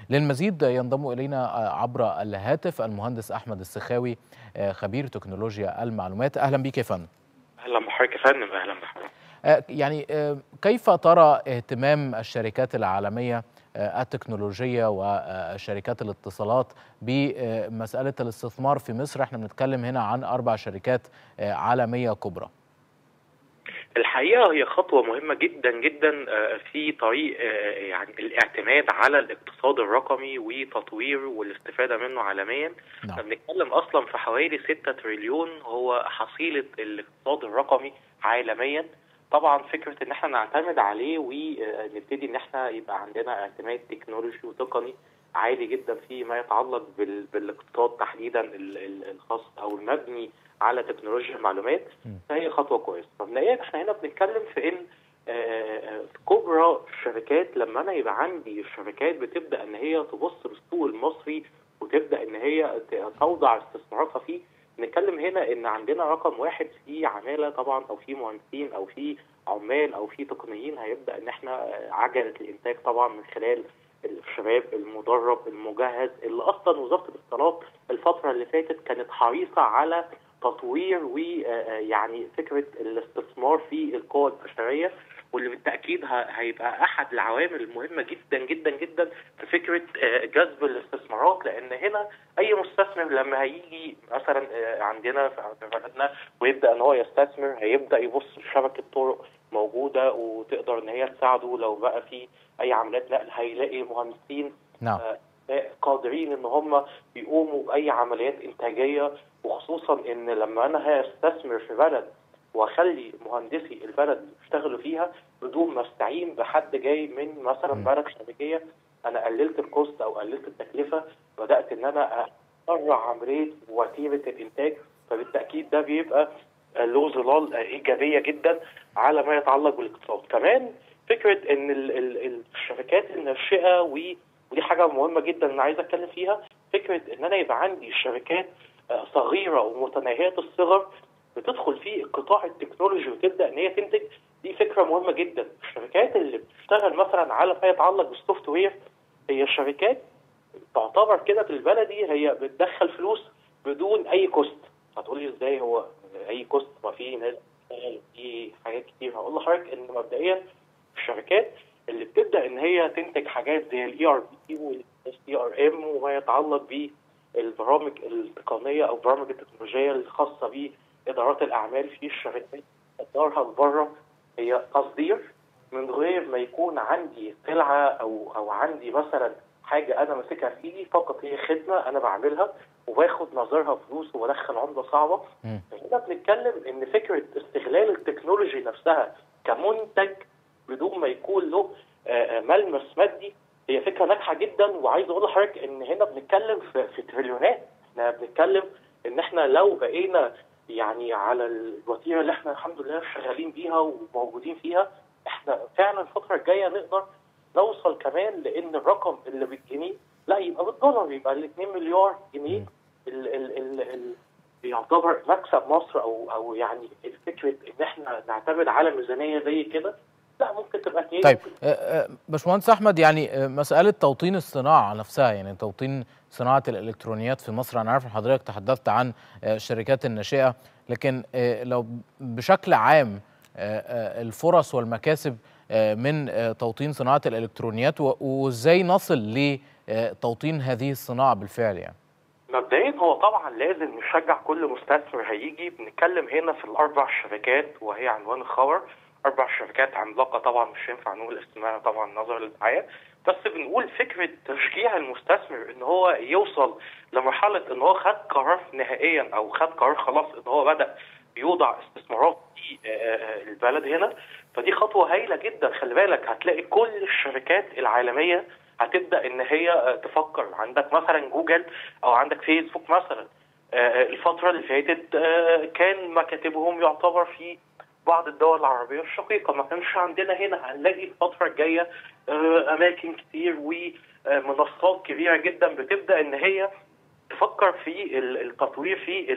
للمزيد ينضم الينا عبر الهاتف المهندس احمد السخاوي خبير تكنولوجيا المعلومات اهلا بك يا فندم اهلا بحضرتك يا فندم اهلا بحضرتك يعني كيف ترى اهتمام الشركات العالميه التكنولوجية وشركات الاتصالات بمسألة الاستثمار في مصر احنا بنتكلم هنا عن أربع شركات عالمية كبرى الحقيقه هي خطوه مهمه جدا جدا في طريق يعني الاعتماد على الاقتصاد الرقمي وتطويره والاستفاده منه عالميا نعم. بنتكلم اصلا في حوالي 6 تريليون هو حصيله الاقتصاد الرقمي عالميا طبعا فكره ان احنا نعتمد عليه ونبتدي ان احنا يبقى عندنا اعتماد تكنولوجي وتقني عالي جدا فيما يتعلق بالاقتصاد تحديدا الخاص او المبني على تكنولوجيا المعلومات فهي خطوه كويسه مبدئيا احنا هنا بنتكلم في ان كبرى الشركات لما انا يبقى عندي الشركات بتبدا ان هي تبص للسوق المصري وتبدا ان هي توضع استثماراتها فيه نتكلم هنا ان عندنا رقم واحد في عماله طبعا او في مهندسين او في عمال او في تقنيين هيبدا ان احنا عجله الانتاج طبعا من خلال الشباب المدرب المجهز اللي اصلا وزاره الاتصالات الفتره اللي فاتت كانت حريصه على تطوير ويعني فكره الاستثمار في القوى البشريه واللي بالتاكيد هيبقى احد العوامل المهمه جدا جدا جدا في فكره جذب الاستثمارات لان هنا اي مستثمر لما هيجي مثلا عندنا في بلدنا ويبدا ان هو يستثمر هيبدا يبص لشبكه طرق موجوده وتقدر ان هي تساعده لو بقى في اي عمليات نقل هيلاقي مهندسين نعم قادرين ان هم يقوموا باي عمليات انتاجيه وخصوصا ان لما انا هستثمر في بلد واخلي مهندسي البلد يشتغلوا فيها بدون ما استعين بحد جاي من مثلا بلد خارجيه انا قللت الكوست او قللت التكلفه بدات ان انا اسرع عمليه وتيره الانتاج فبالتاكيد ده بيبقى له ظلال ايجابيه جدا على ما يتعلق بالاقتصاد كمان فكره ان ال ال الشركات الناشئه ودي حاجه مهمه جدا انا عايز اتكلم فيها فكره ان انا يبقى عندي شركات صغيره ومتناهيه الصغر بتدخل في القطاع التكنولوجي وتبدا ان هي تنتج دي فكره مهمه جدا الشركات اللي بتشتغل مثلا على ما يتعلق بالسوفت وير هي شركات تعتبر كده بالبلدي هي بتدخل فلوس بدون اي كوست هتقولي ازاي هو اي كوست ما في ناس في حاجات كتير هقول لحضرتك ان مبدئيا الشركات اللي بتبدا ان هي تنتج حاجات زي الاي ار بي والاس تي ار ام وما يتعلق بالبرامج التقنيه او البرامج التكنولوجيه الخاصه بادارات الاعمال في الشركات ادارها لبره هي تصدير من غير ما يكون عندي سلعه او او عندي مثلا حاجه انا ماسكها في ايدي فقط هي خدمه انا بعملها وباخد نظرها فلوس وبدخل عمله صعبه هنا بنتكلم ان فكره استغلال التكنولوجي نفسها كمنتج بدون ما يكون له ملمس مادي هي فكره ناجحه جدا وعايز اقول لحضرتك ان هنا بنتكلم في, في تريليونات احنا بنتكلم ان احنا لو بقينا يعني على الوتيره اللي احنا الحمد لله شغالين بيها وموجودين فيها احنا فعلا الفتره الجايه نقدر نوصل كمان لان الرقم اللي بالجنيه لا يبقى بالدولار يبقى ال 2 مليار جنيه ال ال ال ال يعتبر مكسب مصر او او يعني فكره ان احنا نعتمد على ميزانيه زي كده لا ممكن تبقى اتنين طيب باشمهندس احمد يعني مساله توطين الصناعه نفسها يعني توطين صناعه الالكترونيات في مصر انا عارف ان حضرتك تحدثت عن الشركات الناشئه لكن لو بشكل عام الفرص والمكاسب من توطين صناعه الالكترونيات وازاي نصل لتوطين هذه الصناعه بالفعل يعني مبدئيا هو طبعا لازم نشجع كل مستثمر هيجي بنتكلم هنا في الاربع شركات وهي عنوان الخبر اربع شركات عملاقه طبعا مش ينفع نقول اسمها طبعا نظرا للدعايه بس بنقول فكره تشجيع المستثمر ان هو يوصل لمرحله ان هو خد قرار نهائيا او خد قرار خلاص ان هو بدا يوضع استثمارات في البلد هنا فدي خطوه هايله جدا خلي بالك هتلاقي كل الشركات العالميه هتبدا ان هي تفكر عندك مثلا جوجل او عندك فيسبوك مثلا الفتره اللي فاتت كان مكاتبهم يعتبر في بعض الدول العربيه الشقيقه ما كانش عندنا هنا هنلاقي الفتره الجايه اماكن كتير ومنصات كبيره جدا بتبدا ان هي تفكر في التطوير في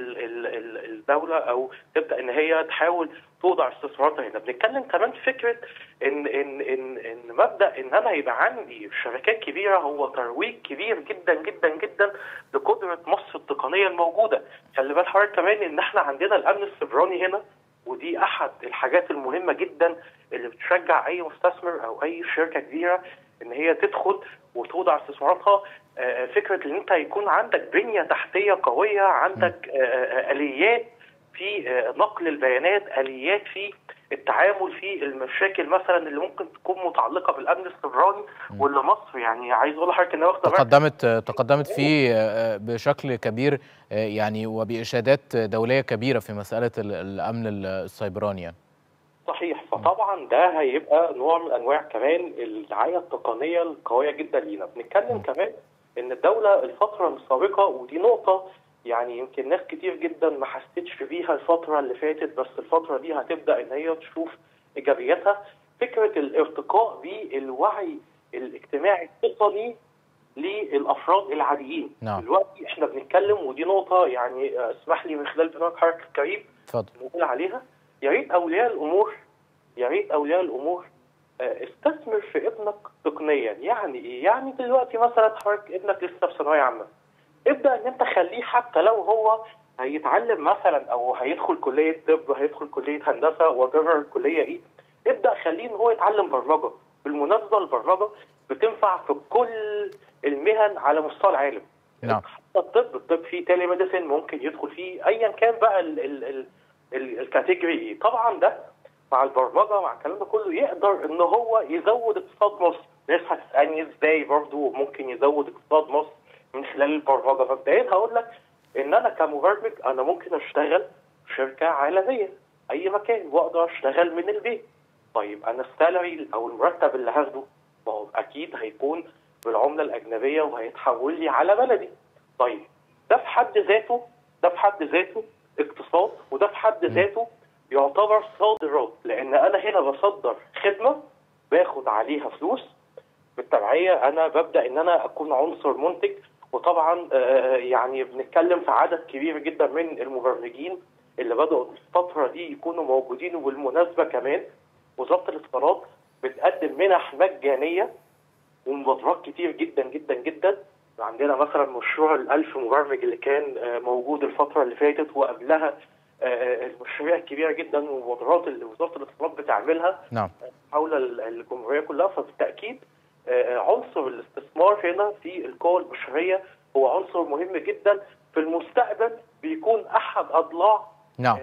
الدوله او تبدا ان هي تحاول توضع استثماراتها هنا بنتكلم كمان في فكره ان ان ان ان مبدا ان انا يبقى عندي شركات كبيره هو ترويج كبير جدا جدا جدا لقدره مصر التقنيه الموجوده خلي بال حضرتك كمان ان احنا عندنا الامن السيبراني هنا ودي احد الحاجات المهمه جدا اللي بتشجع اي مستثمر او اي شركه كبيره ان هي تدخل وتوضع استثماراتها فكره ان انت يكون عندك بنيه تحتيه قويه عندك اليات في نقل البيانات اليات في التعامل في المشاكل مثلا اللي ممكن تكون متعلقه بالامن السيبراني واللي مصر يعني عايز اقول لحضرتك انها واخده تقدمت تقدمت فيه بشكل كبير يعني وباشادات دوليه كبيره في مساله الامن السيبراني يعني. صحيح فطبعا ده هيبقى نوع من انواع كمان الرعايه التقنيه القويه جدا لينا بنتكلم كمان ان الدوله الفتره السابقه ودي نقطه يعني يمكن ناس كتير جدا ما حسيتش بيها الفتره اللي فاتت بس الفتره دي هتبدا ان هي تشوف ايجابياتها فكره الارتقاء بالوعي الاجتماعي التقني للافراد العاديين نعم. دلوقتي احنا بنتكلم ودي نقطه يعني اسمح لي من خلال برنامج حركه الكريم اتفضل نقول عليها يا ريت اولياء الامور يا ريت اولياء الامور استثمر في ابنك تقنيا يعني ايه؟ يعني دلوقتي مثلا حضرتك ابنك لسه في ثانويه عامه ابدا ان انت خليه حتى لو هو هيتعلم مثلا او هيدخل كليه طب هيدخل كليه هندسه وات الكليه ايه ابدا خليه ان هو يتعلم برمجه بالمناسبه البرمجه بتنفع في كل المهن على مستوى العالم نعم حتى الطب الطب فيه تيلي ميديسين ممكن يدخل فيه ايا كان بقى ال ال ال ال الكاتيجوري ايه طبعا ده مع البرمجه مع الكلام ده كله يقدر ان هو يزود اقتصاد مصر ناس هتسالني ازاي برضه ممكن يزود اقتصاد مصر من خلال البرمجه فمبدئيا هقول لك ان انا كمبرمج انا ممكن اشتغل في شركه عالميه اي مكان واقدر اشتغل من البيت طيب انا السالري او المرتب اللي هاخده ما هو اكيد هيكون بالعمله الاجنبيه وهيتحول لي على بلدي طيب ده في حد ذاته ده في حد ذاته اقتصاد وده في حد ذاته يعتبر صادرات لان انا هنا بصدر خدمه باخد عليها فلوس بالتبعيه انا ببدا ان انا اكون عنصر منتج وطبعا يعني بنتكلم في عدد كبير جدا من المبرمجين اللي بداوا الفتره دي يكونوا موجودين وبالمناسبه كمان وزاره الاتصالات بتقدم منح مجانيه ومبادرات كتير جدا جدا جدا عندنا مثلا مشروع الألف مبرمج اللي كان موجود الفترة اللي فاتت وقبلها المشاريع الكبيرة جدا والمبادرات اللي وزارة الاتصالات بتعملها نعم حول الجمهورية كلها فبالتأكيد عنصر الاستثمار هنا في القوى البشرية هو عنصر مهم جدا في المستقبل بيكون أحد أضلاع نعم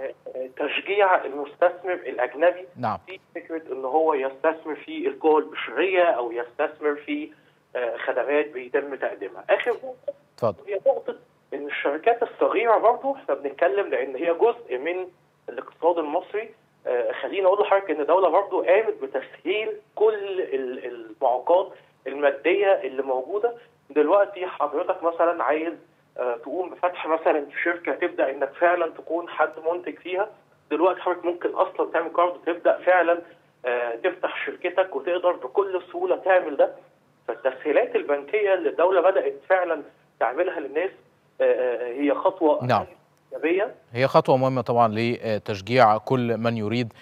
تشجيع المستثمر الأجنبي نعم في فكرة إن هو يستثمر في القوى البشرية أو يستثمر في خدمات بيتم تقديمها اخر نقطه اتفضل هي نقطه ان الشركات الصغيره برضه احنا بنتكلم لان هي جزء من الاقتصاد المصري آه خليني اقول لحضرتك ان الدوله برضه قامت بتسهيل كل المعوقات الماديه اللي موجوده دلوقتي حضرتك مثلا عايز آه تقوم بفتح مثلا شركه تبدا انك فعلا تكون حد منتج فيها دلوقتي حضرتك ممكن اصلا تعمل كارد وتبدا فعلا آه تفتح شركتك وتقدر بكل سهوله تعمل ده فالتسهيلات البنكيه اللي الدوله بدات فعلا تعملها للناس هي خطوه نعم ايجابيه هي خطوه مهمه طبعا لتشجيع كل من يريد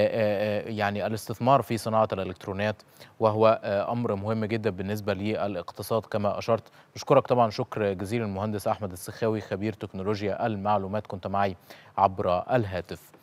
يعني الاستثمار في صناعه الالكترونيات وهو امر مهم جدا بالنسبه للاقتصاد كما اشرت بشكرك طبعا شكر جزيل المهندس احمد السخاوي خبير تكنولوجيا المعلومات كنت معي عبر الهاتف